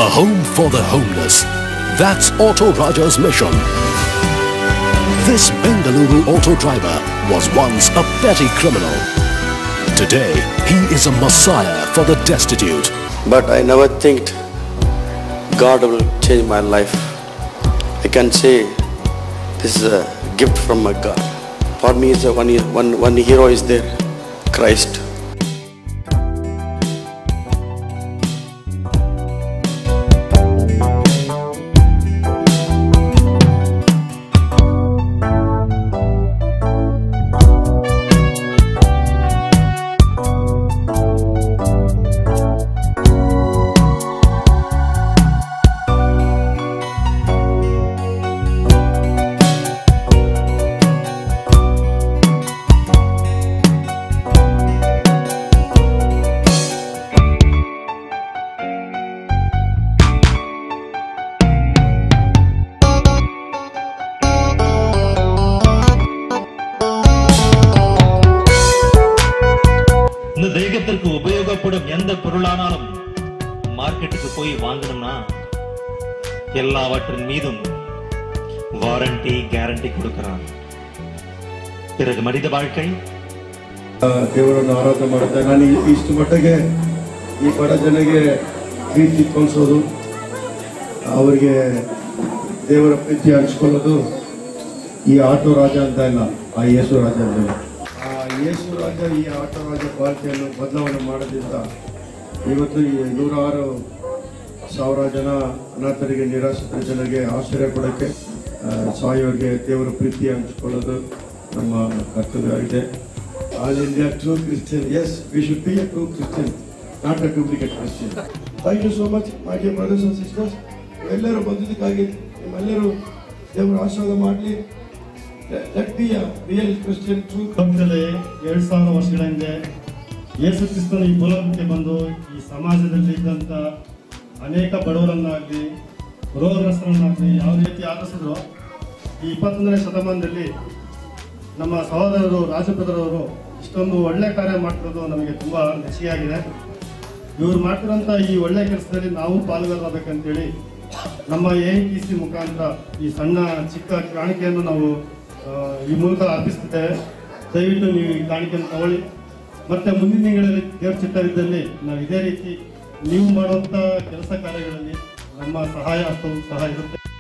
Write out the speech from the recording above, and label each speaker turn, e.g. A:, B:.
A: A home for the homeless. That's Auto Raja's mission. This Bengaluru auto driver was once a petty criminal. Today, he is a messiah for the destitute.
B: But I never think God will change my life. I can say this is a gift from my God. For me, it's a one, one, one hero is there, Christ.
C: இந்த தேகத்திற்கு உபயோகப்படும் எந்த பொருளானாலும் மார்க்கெட்டுக்கு போய் வாங்கணும்னா எல்லாவற்றின் மீதும் warranty guarantee கொடுக்கிறான் பிறகு மனித வாழ்க்கை
D: ದೇವರನ್ನು ಆರಾಧನೆ ಮಾಡುತ್ತೆ ನಾನು ಈ- ಇಷ್ಟು ಮಟ್ಟಿಗೆ ಈ ಬಡ ಜನಗೆ ಪ್ರೀತಿ ತೋರಿಸೋದು ಅವರಿಗೆ ದೇವರ ಪ್ರೀತಿ ಹಂಚ್ಕೊಳ್ಳೋದು ಈ ಆಟೋ ರಾಜ ಅಂತ ಇಲ್ಲ ಆ ಯೇಸು ರಾಜ ಅಂತ ಇಲ್ಲ. ಆ ಯೇಸು ರಾಜ ಈ ಆಟೋ ರಾಜ ಪಾಲಿಕೆಯನ್ನು ಬದಲಾವಣೆ ಮಾಡೋದ್ರಿಂದ ಇವತ್ತು ಈ ನೂರಾರು ಸಾವಿರ ಜನ ಅನಾಥರಿಗೆ ನಿರಾಶ್ರಿತ ಜನರಿಗೆ ಆಶ್ರಯ ಕೊಡೋಕ್ಕೆ ಆ, ಸಾಯೋರಿಗೆ ದೇವರ ಪ್ರೀತಿ ಹಂಚಿಕೊಳ್ಳೋದು ನಮ್ಮ ಕರ್ತವ್ಯ ಆಗಿದೆ all India true Christian as we should be a true Christian not a duplicate Christian thank you so much my dear brothers and sisters ಎಲ್ಲರೂ ಬಂದಿದ್ದಕ್ಕಾಗಿ ನಿಮ್ಮೆಲ್ಲರೂ ದೇವರ ಆಶೀರ್ವಾದ ಮಾಡಲಿ let be a real Christian true
E: ಲೋಕದಲ್ಲಿ ಎರಡು ಸಾವಿರ ವರ್ಷಗಳ ಹಿಂದೆ ಯೇಸು ಕ್ರಿಸ್ತನು ಈ ಭೂಲೋಕಕ್ಕೆ ಬಂದು ಈ ಸಮಾಜದಲ್ಲಿ ಇದ್ದಂಥ ಅನೇಕ ಬಡವರನ್ನಾಗಲಿ ರೋಗಗ್ರಸ್ತರನ್ನಾಗಲಿ ಯಾವ ರೀತಿ ಆರಿಸಿದ್ರು ಈ ಇಪ್ಪತ್ತೊಂದನೇ ಶತಮಾನದಲ್ಲಿ ನಮ್ಮ ಸಹೋದರರು ರಾಜಪುತ್ರರವರು ಇಷ್ಟೊಂದು ಒಳ್ಳೆ ಕಾರ್ಯ ಮಾಡ್ತಿರೋದು ನಮಗೆ ತುಂಬ ಮೆಚ್ಚುಗೆಯಾಗಿದೆ ಇವ್ರು ಮಾಡ್ತಿರೋಂಥ ಈ ಒಳ್ಳೆ ಕೆಲಸದಲ್ಲಿ ನಾವು ಪಾಲ್ಗೊಳ್ಳಬೇಕಂತೇಳಿ ನಮ್ಮ ಎ ಟಿ ಸಿ ಮುಖಾಂತರ ಈ ಸಣ್ಣ ಚಿಕ್ಕ ಕಾಣಿಕೆಯನ್ನು ನಾವು ಆ, ಈ ಮೂಲಕ ಅರ್ಪಿಸ್ತಿದ್ದೇವೆ ದಯವಿಟ್ಟು ನೀವು ಈ ಕಾಣಿಕೆಯನ್ನು ತಗೊಳ್ಳಿ ಮತ್ತೆ ಮುಂದಿನ ತಿಂಗಳಲ್ಲಿ ದೇವ್ರ ಚಿತ್ತವಿದ್ದಲ್ಲಿ ನಾವು ಇದೇ ರೀತಿ ನೀವು ಮಾಡುವಂಥ ಕೆಲಸ ಕಾರ್ಯಗಳಲ್ಲಿ ನಮ್ಮ ಸಹಾಯ ಹಸ್ತವು ಸಹ ಇರುತ್ತೆ